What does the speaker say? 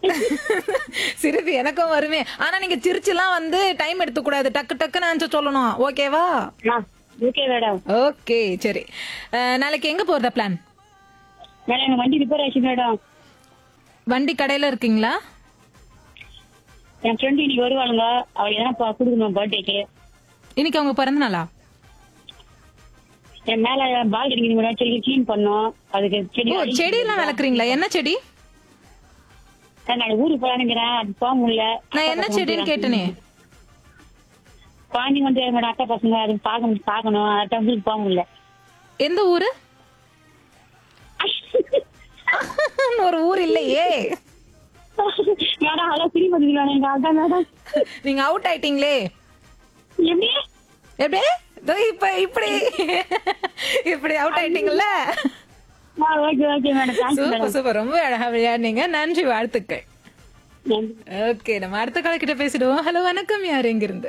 சிரிப்பு எனக்கும் வருமே ஆனா நீங்க சிரிச்சுலாம் வந்து டைம் எடுத்துக்க கூடாது டக்கு டக்குன்னு ஆன்சர் சொல்லணும் ஓகேவா ஓகே மேடம் ஓகே சரி அஹ், நாளைக்கு எங்க போறதா பிளான் மேடம் எங்க வண்டி ரிப்பேர் ஆயிடுச்சு மேடம் வண்டி கடையில இருக்கீங்களா என் ஃப்ரெண்டு இன்னைக்கு வருவாளுங்க அவளுக்கு எதனா பா- கொடுக்கணும் பர்த்டேக்கு இன்னைக்கு அவங்க பிறந்த நாளா என் மேல பால் அடிக்கணும் மேடம் செடி கிளீன் பண்ணோம் அதுக்கு செடி ஓ செடியெல்லாம் வளர்க்குறீங்களா என்ன செடி சார், நான் ஊருக்கு போலானுங்கிறேன் அது போக முடியல நான் என்ன செடின்னு கேட்டனே பாண்டி வந்து மேடம் அக்கா பசங்க அது பார்க்கணும் பார்க்கணும் டெம்பிளுக்கு போக முடியல எந்த ஊரு ஒரு ஊர் இல்லையே மேடம் அவ்வளோ ஃப்ரீ பண்ணுங்க மேடம் எனக்கு அதான் மேடம் நீங்க அவுட் ஆயிட்டீங்களே எப்படி எப்படி இதோ இப்ப இப்படி இப்படி அவுட் ஆயிட்டீங்கல்ல okay okay madam thanks super madam super ரொம்ப அழகா விளையாடுனீங்க நன்றி வாழ்த்துக்கள் ஓகே நம்ம அடுத்த கால கிட்ட பேசிடுவோம் ஹலோ வணக்கம் யார் எங்கிருந்து